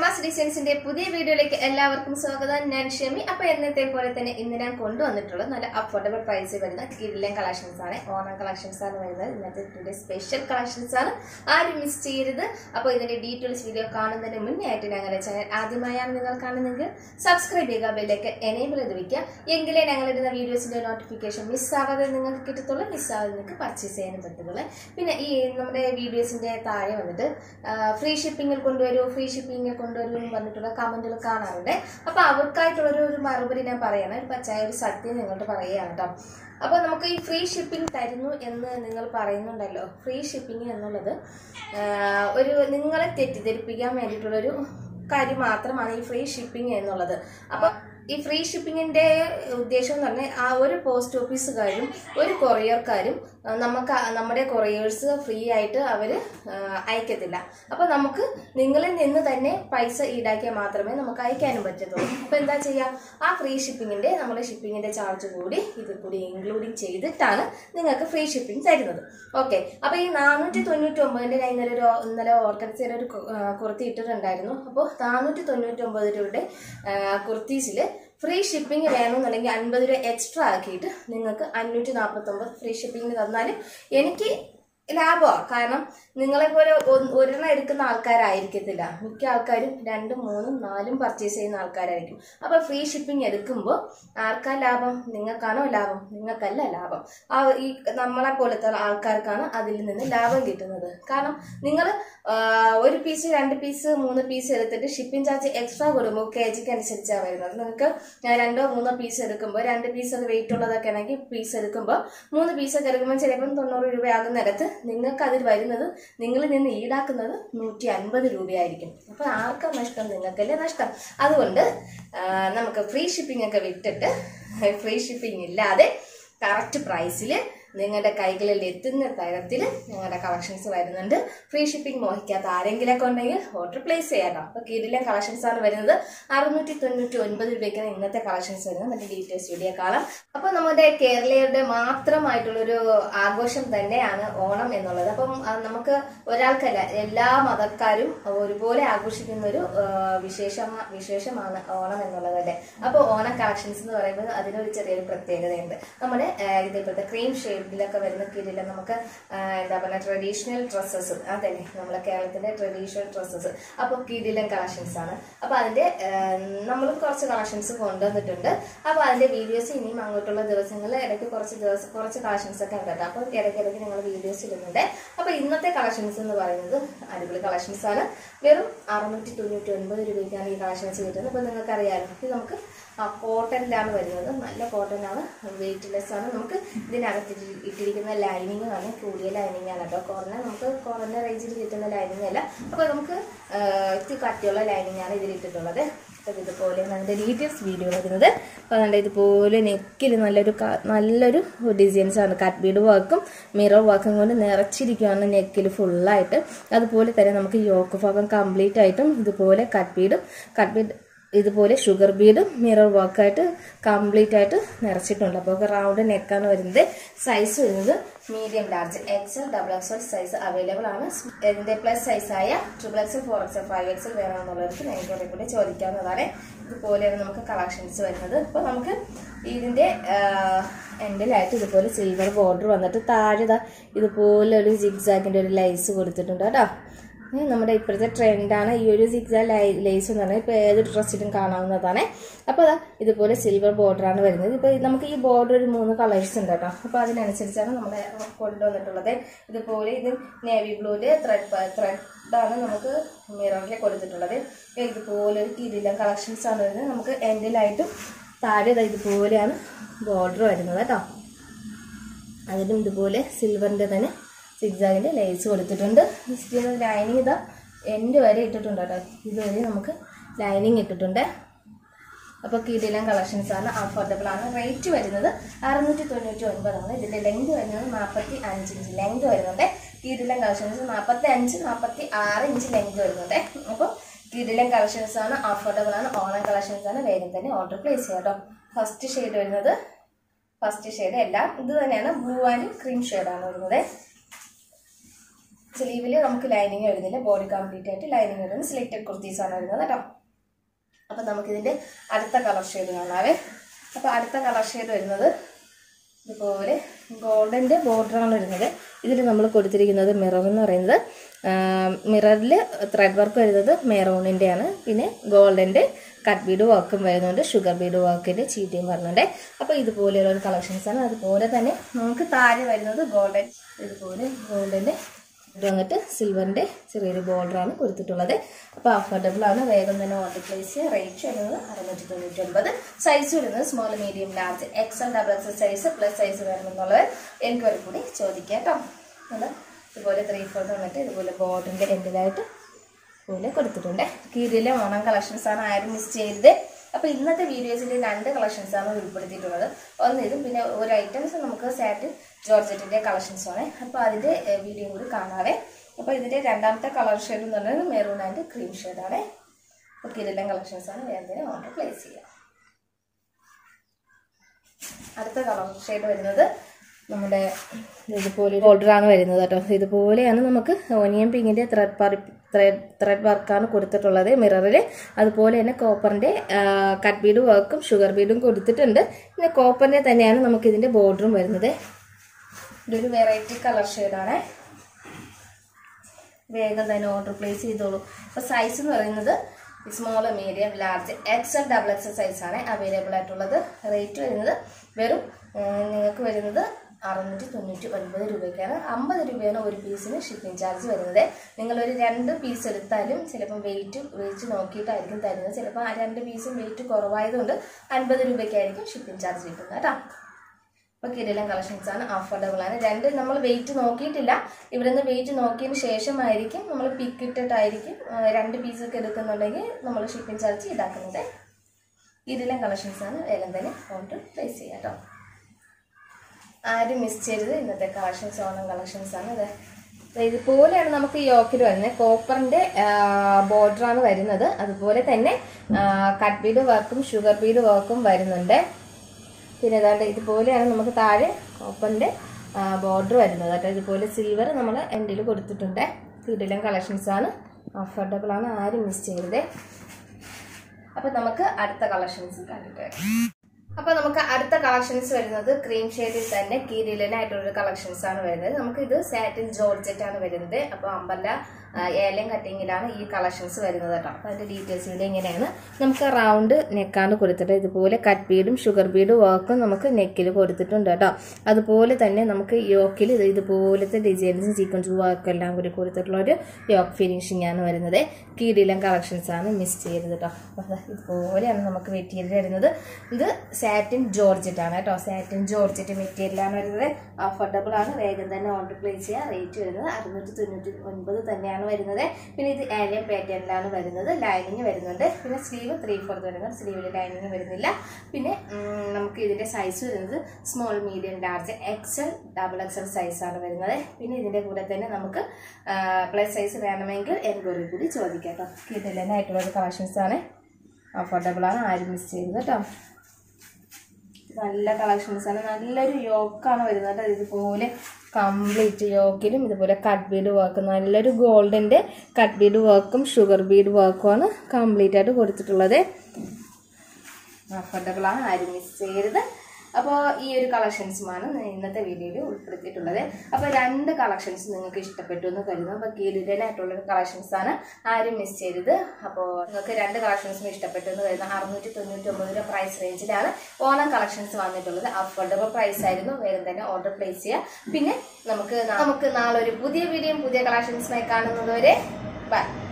fast ഡിസൈൻസിന്റെ പുതിയ വീഡിയോയിലേക്ക് എല്ലാവർക്കും സ്വാഗതം ഞാൻ ഷെമി അപ്പൊ എന്നത്തെ പോലെ തന്നെ ഇന്ന് ഞാൻ കൊണ്ടുവന്നിട്ടുള്ളത് നല്ല അഫോർഡബിൾ പ്രൈസിൽ വരുന്ന കിഡിലൻ കളക്ഷൻസ് ആണ് ഓണം കളക്ഷൻസ് ആണ് വരുന്നത് ഇന്നത്തെ ടുഡേ സ്പെഷ്യൽ കളക്ഷൻസ് ആണ് ആരും മിസ് ചെയ്യരുത് അപ്പോൾ ഇതിന്റെ ഡീറ്റെയിൽസ് വീഡിയോ കാണുന്നതിന് മുന്നേ ആയിട്ട് ഞങ്ങളുടെ ചാനൽ ആദ്യമായാണ് നിങ്ങൾ കാണുന്നെങ്കിൽ സബ്സ്ക്രൈബ് ചെയ്യുക ബെല്ലൊക്കെ എനേബിൾ ചെയ്ത് വെക്കുക എങ്കിലേ ഞങ്ങളിടുന്ന വീഡിയോസിന്റെ നോട്ടിഫിക്കേഷൻ മിസ്സാകാതെ നിങ്ങൾക്ക് കിട്ടത്തുള്ളൂ മിസ്സാകാതെ നിങ്ങൾക്ക് പർച്ചേസ് ചെയ്യാനും പറ്റത്തുള്ളൂ പിന്നെ ഈ നമ്മുടെ വീഡിയോസിന്റെ താഴെ വന്നിട്ട് ഫ്രീ ഷിപ്പിങ്ങിൽ കൊണ്ടുവരൂ ഫ്രീ ഷിപ്പിങ്ങിൽ കൊണ്ടുവരൂ എന്ന് പറഞ്ഞിട്ടുള്ള കമന്റുകൾ കാണാറുണ്ട് അപ്പൊ അവർക്കായിട്ടുള്ളൊരു ഒരു മറുപടി ഞാൻ പറയണം ഒരു പച്ചായ ഒരു സത്യം നിങ്ങളോട് പറയുകയാണ് കേട്ടോ അപ്പോൾ നമുക്ക് ഈ ഫ്രീ ഷിപ്പിംഗ് തരുന്നു എന്ന് നിങ്ങൾ പറയുന്നുണ്ടല്ലോ ഫ്രീ ഷിപ്പിംഗ് എന്നുള്ളത് ആ, ഒരു നിങ്ങളെ തെറ്റിദ്ധരിപ്പിക്കാൻ വേണ്ടിയിട്ടുള്ളൊരു കാര്യം മാത്രമാണ് ഈ ഫ്രീ ഷിപ്പിംഗ് എന്നുള്ളത് അപ്പോൾ ഈ ഫ്രീ ഷിപ്പിങ്ങിന്റെ ഉദ്ദേശം എന്ന് പറഞ്ഞാൽ ആ ഒരു പോസ്റ്റ് ഓഫീസുകാരും ഒരു കൊറിയർക്കാരും ആ, നമുക്ക് ആ- നമ്മുടെ കൊറിയേഴ്സ് ഫ്രീ ആയിട്ട് അവർ അയക്കത്തില്ല അപ്പോൾ നമുക്ക് നിങ്ങളിൽ നിന്ന് തന്നെ പൈസ ഈടാക്കിയാൽ മാത്രമേ നമുക്ക് അയക്കാനും പറ്റത്തുള്ളൂ അപ്പോൾ എന്താ ചെയ്യുക ആ ഫ്രീ ഷിപ്പിങ്ങിന്റെ നമ്മുടെ ഷിപ്പിങ്ങിന്റെ ചാർജ് കൂടി ഇത് കൂടി ഇൻക്ലൂഡിങ് ചെയ്തിട്ടാണ് നിങ്ങൾക്ക് ഫ്രീ ഷിപ്പിംഗ് തരുന്നത് ഓക്കെ അപ്പോൾ ഈ നാനൂറ്റി തൊണ്ണൂറ്റി ഒമ്പതിൻ്റെ ഞാൻ ഇന്നലെ ഒരു ഇന്നലെ ഓർഗൻസിയുടെ ഒരു കു- ആ, കുർത്തി ഇട്ടിട്ടുണ്ടായിരുന്നു അപ്പോൾ നാനൂറ്റി തൊണ്ണൂറ്റി ഒമ്പത് രൂപയുടെ കുർത്തീസിൽ ഫ്രീ ഷിപ്പിംഗ് വേണമെന്നുണ്ടെങ്കിൽ അൻപത് രൂപ എക്സ്ട്രാ ആക്കിയിട്ട് നിങ്ങൾക്ക് അഞ്ഞൂറ്റി നാൽപ്പത്തൊമ്പത് ഫ്രീ ഷിപ്പിംഗ് തന്നാൽ എനിക്ക് ലാഭമാണ് കാരണം നിങ്ങളെ പോലെ ഒ- ഒരെണ്ണം എടുക്കുന്ന ആൾക്കാരായിരിക്കത്തില്ല മിക്ക ആൾക്കാരും രണ്ടും മൂന്നും നാലും പർച്ചേസ് ചെയ്യുന്ന ആൾക്കാരായിരിക്കും അപ്പൊ ഫ്രീ ഷിപ്പിംഗ് എടുക്കുമ്പോൾ ആർക്കാ ലാഭം നിങ്ങൾക്കാണോ ലാഭം നിങ്ങൾക്കല്ല ലാഭം ആ ഈ നമ്മളെ പോലത്തെ ആൾക്കാർക്കാണ് അതിൽ നിന്ന് ലാഭം കിട്ടുന്നത് കാരണം നിങ്ങൾ ഒരു പീസ് രണ്ട് പീസ് മൂന്ന് പീസ് എടുത്തിട്ട് ഷിപ്പിംഗ് ചാർജ് എക്സ്ട്രാ കൊടുക്കുമ്പോൾ കെ ജിക്ക് അനുസരിച്ചാണ് വരുന്നത് നിങ്ങൾക്ക് ഞാൻ രണ്ടോ മൂന്നോ പീസ് എടുക്കുമ്പോൾ രണ്ട് പീസ് ഒക്കെ വെയിറ്റ് ഉള്ളതൊക്കെ ആണെങ്കിൽ പീസ് എടുക്കുമ്പോൾ മൂന്ന് പീസൊക്കെ എടുക്കുമ്പോൾ ചിലപ്പം തൊണ്ണൂറ് രൂപയാകുന്നിടത്ത് നിങ്ങൾക്ക് അതിൽ വരുന്നത് നിങ്ങളിൽ നിന്ന് ഈടാക്കുന്നത് നൂറ്റി അൻപത് രൂപയായിരിക്കും അപ്പോൾ ആർക്കാ നഷ്ടം നിങ്ങൾക്കല്ലേ നഷ്ടം അതുകൊണ്ട് ആ, നമുക്ക് ഫ്രീ ഷിപ്പിംഗ് ഒക്കെ വിട്ടിട്ട് ഫ്രീ ഷിപ്പിംഗ് ഇല്ലാതെ കറക്റ്റ് പ്രൈസിൽ നിങ്ങളുടെ കൈകളിൽ എത്തുന്ന തരത്തിൽ ഞങ്ങളുടെ കളക്ഷൻസ് വരുന്നുണ്ട് ഫ്രീ ഷിപ്പിംഗ് മോഹിക്കാത്ത ആരെങ്കിലൊക്കെ ഉണ്ടെങ്കിൽ ഓർഡർ പ്ലേസ് ചെയ്യാട്ടോ അപ്പോൾ കീഴിലെ കളക്ഷൻസ് ആണ് വരുന്നത് അറുന്നൂറ്റി തൊണ്ണൂറ്റി ഒൻപത് രൂപയ്ക്കാണ് ഇന്നത്തെ കളക്ഷൻസ് വരുന്നത് മറ്റേ ഡീറ്റെയിൽസ് വീഡിയോ കാണാം അപ്പോൾ നമ്മുടെ കേരളീയരുടെ മാത്രമായിട്ടുള്ളൊരു ആഘോഷം തന്നെയാണ് ഓണം എന്നുള്ളത് അപ്പം ആ, നമുക്ക് ഒരാൾക്കല്ല എല്ലാ മതക്കാരും ഒരുപോലെ ആഘോഷിക്കുന്ന ഒരു ആ, വിശേഷമ വിശേഷമാണ് ഓണം എന്നുള്ളത് അല്ലേ അപ്പോൾ ഓണം കളക്ഷൻസ് എന്ന് പറയുമ്പോൾ അതിനൊരു ചെറിയൊരു പ്രത്യേകതയുണ്ട് നമ്മുടെ ആ, ഇതേപോലത്തെ ക്രീം ഷെയ്ഡിലൊക്കെ വരുന്ന കീഴിൽ നമുക്ക് ആ, എന്താ പറയുക ട്രഡീഷണൽ ഡ്രസ്സസ് അതല്ലേ നമ്മളെ കേരളത്തിന്റെ ട്രഡീഷണൽ ഡ്രസ്സസ് അപ്പോൾ കീഴിലും കളക്ഷൻസ് ആണ് അപ്പോൾ അതിന്റെ നമ്മൾ കുറച്ച് കളക്ഷൻസ് കൊണ്ടുവന്നിട്ടുണ്ട് അപ്പോൾ അതിന്റെ വീഡിയോസ് ഇനിയും അങ്ങോട്ടുള്ള ദിവസങ്ങളിൽ ഇടയ്ക്ക് കുറച്ച് ദിവസം കുറച്ച് കളക്ഷൻസ് ഒക്കെ ഉണ്ട് കേട്ടോ അപ്പോൾ ഇടയ്ക്കിടയ്ക്ക് ഞങ്ങൾ വീഡിയോസ് ഇടുന്നുണ്ട് അപ്പോൾ ഇന്നത്തെ കളക്ഷൻസ് എന്ന് പറയുന്നത് അടിപൊളി കളക്ഷൻസ് ആണ് വെറും അറുന്നൂറ്റി തൊണ്ണൂറ്റി ഒൻപത് രൂപയ്ക്കാണ് ഈ കളക്ഷൻസ് കിട്ടുന്നത് അപ്പോൾ നിങ്ങൾക്ക് അറിയാമല്ലോ ഇത് നമുക്ക് ആ കോട്ടണിലാണ് വരുന്നത് നല്ല കോട്ടൺ ആണ് വെയിറ്റ് ലെസ് ആണ് നമുക്ക് ഇതിനകത്ത് ഇട്ടി- ഇട്ടിരിക്കുന്ന ലൈനിങ് ആണ് കൂടിയ ലൈനിങ് ആണ് കേട്ടോ കുറഞ്ഞ നമുക്ക് കുറഞ്ഞ റേഞ്ചിൽ കിട്ടുന്ന ലൈനിങ് അല്ല അപ്പോൾ നമുക്ക് ആ, ഇത്തിരി കട്ടിയുള്ള ലൈനിങ് ആണ് ഇതിൽ ഇട്ടിട്ടുള്ളത് അപ്പോൾ ഇതുപോലെ അതിൻ്റെ ഡീറ്റെയിൽസ് വീഡിയോ വരുന്നത് അപ്പോൾ അതുകൊണ്ട് ഇതുപോലെ നെക്കിൽ നല്ലൊരു ക- നല്ലൊരു ഡിസൈൻസ് ആണ് കട്ട് ബീഡ് വർക്കും മിറർ വർക്കും കൊണ്ട് നിറച്ചിരിക്കുകയാണ് നെക്കിൽ ഫുള്ളായിട്ട് അതുപോലെ തന്നെ നമുക്ക് യോക്ക് ഭാഗം കംപ്ലീറ്റ് ആയിട്ടും ഇതുപോലെ കട്ട് ബീഡും കട്ട് ബീഡ് ഇതുപോലെ ഷുഗർ ബീഡും മിറർ വർക്കായിട്ട് കംപ്ലീറ്റ് ആയിട്ട് നിറച്ചിട്ടുണ്ട് അപ്പോൾ റൗണ്ട് നെക്കാണ് വരുന്നത് സൈസ് വരുന്നത് medium large XL double XL size available ആണ് ഇതിന്റെ പ്ലസ് സൈസായ triple XL four XL five XL വേണമെന്നുള്ളവർക്ക് ഞങ്ങൾക്ക് കൂടെ ചോദിക്കാവുന്നതാണ് ഇതുപോലെയാണ് നമുക്ക് കളക്ഷൻസ് വരുന്നത് അപ്പോൾ നമുക്ക് ഇതിന്റെ എൻഡിലായിട്ട് ഇതുപോലെ സിൽവർ ബോർഡർ വന്നിട്ട് താഴെ ദാ ഇതുപോലെ ഒരു ജിഗ്സാഗിന്റെ ഒരു ലൈസ് കൊടുത്തിട്ടുണ്ട് കേട്ടോ ഏ, നമ്മുടെ ഇപ്പോഴത്തെ ട്രെൻഡാണ് ഈ ഒരു സിക്സ ലേസ് എന്ന് പറഞ്ഞാൽ ഇപ്പോൾ ഏതൊരു ഡ്രസ്സിലും കാണാവുന്നതാണ് അപ്പോൾ അതാ ഇതുപോലെ സിൽവർ ബോർഡറാണ് വരുന്നത് ഇപ്പോൾ നമുക്ക് ഈ ബോർഡർ ഒരു മൂന്ന് കളേഴ്സ് ഉണ്ട് കേട്ടോ അപ്പോൾ അതിനനുസരിച്ചാണ് നമ്മുടെ കൊണ്ടുവന്നിട്ടുള്ളത് ഇതുപോലെ ഇത് നേവി ബ്ലൂവിൽ ത്രെഡ് ത്രെഡാണ് നമുക്ക് മിററിൽ കൊടുത്തിട്ടുള്ളത് ഇതുപോലെ ഒരു കിരില കളക്ഷൻസ് ആണ് വരുന്നത് നമുക്ക് എൻഡിലായിട്ടും താഴെ ദാ ഇതുപോലെയാണ് ബോർഡർ വരുന്നത് കേട്ടോ അതിലും ഇതുപോലെ സിൽവറിൻ്റെ തന്നെ സിക്സാഗിൻ്റെ ലേസ് കൊടുത്തിട്ടുണ്ട് ലൈനിങ് ഇതാ എൻഡ് വരെ ഇട്ടിട്ടുണ്ട് കേട്ടോ ഇതുവരെ നമുക്ക് ലൈനിങ് ഇട്ടിട്ടുണ്ട് അപ്പോൾ കീടിലം കളക്ഷൻസ് ആണ് അഫോർഡബിൾ ആണ് റേറ്റ് വരുന്നത് അറുന്നൂറ്റി തൊണ്ണൂറ്റി ഒൻപതാണ് ഇതിൻ്റെ ലെങ്ത് വരുന്നത് നാൽപ്പത്തി അഞ്ച് ഇഞ്ച് ലെങ്ത് വരുന്നുണ്ട് കീടിലം കളക്ഷൻസ് നാൽപ്പത്തി അഞ്ച് നാൽപ്പത്തി ആറ് ഇഞ്ച് ലെങ്ത് വരുന്നുണ്ട് അപ്പോൾ കീടിലം കളക്ഷൻസ് ആണ് അഫോർഡബിൾ ആണ് ഓണം കളക്ഷൻസ് ആണ് വേഗം തന്നെ ഓർഡർ പ്ലേസ് ചെയ്യാം കേട്ടോ ഫസ്റ്റ് ഷെയ്ഡ് വരുന്നത് ഫസ്റ്റ് ഷെയ്ഡ് എല്ലാം ഇത് തന്നെയാണ് ബ്ലൂ ആൻഡ് ക്രീം ഷെയ്ഡാണ് വരുന്നത് സ്ലീവിൽ നമുക്ക് ലൈനിങ് വരുന്നില്ല ബോഡി കംപ്ലീറ്റ് ആയിട്ട് ലൈനിങ് വരുന്നത് സിലക്റ്റഡ് കുർത്തീസാണ് വരുന്നത് കേട്ടോ അപ്പം നമുക്കിതിൻ്റെ അടുത്ത കളർ ഷെയ്ഡ് കാണാവേ അപ്പോൾ അടുത്ത കളർ ഷെയ്ഡ് വരുന്നത് ഇതുപോലെ ഗോൾഡൻ്റെ ബോർഡറാണ് വരുന്നത് ഇതിൽ നമ്മൾ കൊടുത്തിരിക്കുന്നത് മിറർ എന്ന് പറയുന്നത് മിററിൽ ത്രെഡ് വർക്ക് വരുന്നത് മെറൂണിൻ്റെയാണ് പിന്നെ ഗോൾഡൻ്റെ കട്ട് ബീഡ് വർക്കും വരുന്നുണ്ട് ഷുഗർ ബീഡ് വർക്കിൻ്റെ ചീറ്റയും വരുന്നുണ്ട് അപ്പോൾ ഇതുപോലെയുള്ള ഒരു കളക്ഷൻസാണ് അതുപോലെ തന്നെ നമുക്ക് താഴെ വരുന്നത് ഗോൾഡൻ ഇതുപോലെ ഗോൾഡൻ്റെ ഇത് വന്നിട്ട് സിൽവറിൻ്റെ ചെറിയൊരു ബോർഡറാണ് കൊടുത്തിട്ടുള്ളത് അപ്പോൾ അഫോർഡബിൾ ആണ് വേഗം തന്നെ ഓർഡർ പ്ലേസ് റേറ്റ് വരുന്നത് അറുന്നൂറ്റി തൊണ്ണൂറ്റി ഒൻപത് സൈസ് വരുന്നത് small medium large XL double XL size plus size വേണമെന്നുള്ളത് എനിക്ക് ഒരു കൂടി ചോദിക്കാം കേട്ടോ അത് ഇതുപോലെ ത്രീ ഫോർത്ത് വന്നിട്ട് ഇതുപോലെ ബോർഡിൻ്റെ എൻഡിലായിട്ട് പോലെ കൊടുത്തിട്ടുണ്ട് കീരിയിലെ ഓണം കളക്ഷൻസ് ആണ് ആരും മിസ് ചെയ്തത് അപ്പോൾ ഇന്നത്തെ വീഡിയോസിൽ രണ്ട് കളക്ഷൻസ് ആണ് ഉൾപ്പെടുത്തിയിട്ടുള്ളത് ഒന്ന് ഇതും പിന്നെ ഒരു ഐറ്റംസ് നമുക്ക് സാറ്റ് ജോർജറ്റിൻ്റെ കളക്ഷൻസ് ആണ് അപ്പോൾ അതിൻ്റെ വീഡിയോ കൂടി കാണാവേ അപ്പോൾ ഇതിൻ്റെ രണ്ടാമത്തെ കളർ ഷെയ്ഡ് എന്ന് പറയുന്നത് മെറൂൺ ആൻഡ് ക്രീം ഷെയ്ഡാണ് അപ്പോൾ കിരിലം കളക്ഷൻസ് ആണ് വേറെ ഓർഡർ പ്ലേസ് ചെയ്യുക അടുത്ത കളർ ഷെയ്ഡ് വരുന്നത് നമ്മുടെ ഇതുപോലെ ബോർഡറാണ് വരുന്നത് കേട്ടോ ഇതുപോലെയാണ് നമുക്ക് ഓനിയൻ പിങ്കിൻ്റെ ത്രെഡ് പറി ത്രെഡ് ത്രെഡ് വർക്കാണ് കൊടുത്തിട്ടുള്ളത് മിററിൽ അതുപോലെ തന്നെ കോപ്പറിൻ്റെ കട്ട് ബീഡ് വർക്കും ഷുഗർ ബീഡും കൊടുത്തിട്ടുണ്ട് പിന്നെ കോപ്പറിൻ്റെ തന്നെയാണ് നമുക്ക് ഇതിൻ്റെ ബോർഡറും വരുന്നത് ഇതൊരു വെറൈറ്റി കളർ ഷെയ്ഡാണ് വേഗം തന്നെ ഓർഡർ പ്ലേസ് ചെയ്തോളൂ അപ്പോൾ സൈസ് എന്ന് പറയുന്നത് small medium large XL double XL സൈസാണ് അവൈലബിൾ ആയിട്ടുള്ളത് റേറ്റ് വരുന്നത് വെറും നിങ്ങൾക്ക് വരുന്നത് അറുന്നൂറ്റി തൊണ്ണൂറ്റി ഒൻപത് രൂപയ്ക്കാണ് അമ്പത് രൂപയാണ് ഒരു പീസിന് ഷിപ്പിംഗ് ചാർജ് വരുന്നത് നിങ്ങളൊരു രണ്ട് പീസ് എടുത്താലും ചിലപ്പം വെയിറ്റ് വെയിറ്റ് നോക്കിയിട്ടായിരിക്കും തരുന്നത് ചിലപ്പോൾ ആ രണ്ട് പീസും വെയിറ്റ് കുറവായതുകൊണ്ട് അൻപത് രൂപയ്ക്കായിരിക്കും ഷിപ്പിംഗ് ചാർജ് കിട്ടുന്നത് കേട്ടോ അപ്പോൾ കിടിലം കളക്ഷൻസ് ആണ് അഫോർഡബിൾ ആണ് രണ്ട് നമ്മൾ വെയിറ്റ് നോക്കിയിട്ടില്ല ഇവിടെ നിന്ന് വെയിറ്റ് നോക്കിയതിന് ശേഷമായിരിക്കും നമ്മൾ പിക്ക് ഇട്ടിട്ടായിരിക്കും ആ, രണ്ട് പീസൊക്കെ എടുക്കുന്നുണ്ടെങ്കിൽ നമ്മൾ ഷിപ്പിംഗ് ചാർജ് ഈടാക്കുന്നത് കിടിലം കളക്ഷൻസ് ആണ് വേഗം തന്നെ ഓർഡർ പ്ലേസ് ചെയ്യാം കേട്ടോ ആരും മിസ് ചെയ്തത് ഇന്നത്തെ കളക്ഷൻസ് ഓണം കളക്ഷൻസ് ആണ് ഇത് ദേ ഇതുപോലെയാണ് നമുക്ക് യോക്കിൽ വരുന്നത് കോപ്പറിന്റെ ബോർഡറാണ് വരുന്നത് അതുപോലെ തന്നെ കട്ട് ബീഡ് വർക്കും ഷുഗർ ബീഡ് വർക്കും വരുന്നുണ്ട് പിന്നെ ഏതാണ്ട് ഇതുപോലെയാണ് നമുക്ക് താഴെ കോപ്പറിന്റെ ബോർഡർ വരുന്നത് കേട്ടോ ഇതുപോലെ സിൽവർ നമ്മൾ എൻഡിൽ കൊടുത്തിട്ടുണ്ട് കിടിലം കളക്ഷൻസ് ആണ് അഫോർഡബിൾ ആണ് ആരും മിസ് ചെയ്യരുതേ അപ്പൊ നമുക്ക് അടുത്ത കളക്ഷൻസ് കണ്ടിട്ട് വരാം അപ്പൊ നമുക്ക് അടുത്ത കളക്ഷൻസ് വരുന്നത് ക്രീം ഷെയ്ഡിൽ തന്നെ കീരിലനായിട്ടുള്ള കളക്ഷൻസ് ആണ് വരുന്നത് നമുക്ക് ഇത് സാറ്റിൻ ജോർജറ്റ് ആണ് വരുന്നത് അപ്പൊ അമ്പല്ല ആ, ഏലം കട്ടിങ്ങിലാണ് ഈ കളക്ഷൻസ് വരുന്നത് കേട്ടോ അപ്പൊ അതിന്റെ ഡീറ്റെയിൽസ് ഇവിടെ ഇങ്ങനെയാണ് നമുക്ക് റൗണ്ട് നെക്കാണ് കൊടുത്തിട്ട് ഇതുപോലെ കട്ട് ബീഡും ഷുഗർ ബീഡും വർക്കും നമുക്ക് നെക്കിൽ കൊടുത്തിട്ടുണ്ട് കേട്ടോ അതുപോലെ തന്നെ നമുക്ക് യോക്കിൽ ഇത് ഇതുപോലത്തെ ഡിസൈൻസും സീക്വൻസ് വർക്കും എല്ലാം കൂടി കൊടുത്തിട്ടുള്ള ഒരു യോക്ക് ഫിനിഷിംഗ് ആണ് വരുന്നത് കീടിലം കളക്ഷൻസ് ആണ് മിസ് ചെയ്തത് കേട്ടോ അപ്പൊ ദാ ഇതുപോലെയാണ് നമുക്ക് മെറ്റീരിയൽ വരുന്നത് ഇത് സാറ്റിൻ ജോർജറ്റ് ആണ് കേട്ടോ സാറ്റിൻ ജോർജറ്റ് മെറ്റീരിയലാണ് വരുന്നത് അഫോർഡബിൾ ആണ് വേഗം തന്നെ ഓർഡർ പ്ലേസ് ചെയ്യുക റേറ്റ് വരുന്നത് അറുന്നൂറ്റി തൊണ്ണൂറ്റി ഒൻപത് തന്നെയാണ് വരുന്നത് പിന്നെ ഇത് ആലിയൻ പാറ്റേണിലാണ് വരുന്നത് ലൈനിങ് വരുന്നുണ്ട് പിന്നെ സ്ലീവ് ത്രീ ഫോർത്ത് വരുന്നത് സ്ലീവിൽ ലൈനിങ് വരുന്നില്ല പിന്നെ ഉം, നമുക്ക് ഇതിന്റെ സൈസ് വരുന്നത് small medium large XL double XL സൈസാണ് വരുന്നത് പിന്നെ ഇതിന്റെ കൂടെ തന്നെ നമുക്ക് പ്ലസ് സൈസ് വേണമെങ്കിൽ എൻക്വയറി കൂടി ചോദിക്കാം കേട്ടോ കിടലനായിട്ടുള്ള ഒരു കളക്ഷൻസ് ആണ് അഫോർഡബിൾ ആണ് ആരും മിസ് ചെയ്തത് കേട്ടോ നല്ല കളക്ഷൻസ് ആണ് നല്ലൊരു യോക്കാണ് വരുന്നത് ഇതുപോലെ കംപ്ലീറ്റ് യോക്കിലും ഇതുപോലെ കട്ട് ബീഡ് വർക്ക് നല്ലൊരു ഗോൾഡിൻ്റെ കട്ട് ബീഡ് വർക്കും ഷുഗർ ബീഡ് വർക്കുമാണ് കംപ്ലീറ്റ് ആയിട്ട് കൊടുത്തിട്ടുള്ളത് അഫോർഡബിൾ ആണ് ആരും മിസ് ചെയ്യരുത് അപ്പോൾ ഈ ഒരു കളക്ഷൻസുമാണ് ഇന്നത്തെ വീഡിയോയിൽ ഉൾപ്പെടുത്തിയിട്ടുള്ളത് അപ്പോൾ രണ്ട് കളക്ഷൻസ് നിങ്ങൾക്ക് ഇഷ്ടപ്പെട്ടു എന്ന് കരുതുന്നു അപ്പോൾ കീരിലായിട്ടുള്ള കളക്ഷൻസ് ആണ് ആരും മിസ് ചെയ്തത് അപ്പോൾ നിങ്ങൾക്ക് രണ്ട് കളക്ഷൻസും ഇഷ്ടപ്പെട്ടു എന്ന് കരുതുന്നു അറുന്നൂറ്റി തൊണ്ണൂറ്റി ഒമ്പത് രൂപ പ്രൈസ് റേഞ്ചിലാണ് ഓണം കളക്ഷൻസ് വന്നിട്ടുള്ളത് അഫോർഡബിൾ പ്രൈസ് ആയിരുന്നു വേഗം തന്നെ ഓർഡർ പ്ലേസ് ചെയ്യുക പിന്നെ നമുക്ക് നാ- നമുക്ക് നാളെ ഒരു പുതിയ വീഡിയോയും പുതിയ കളക്ഷൻസുമായി കാണുന്നത് വരെ ബൈ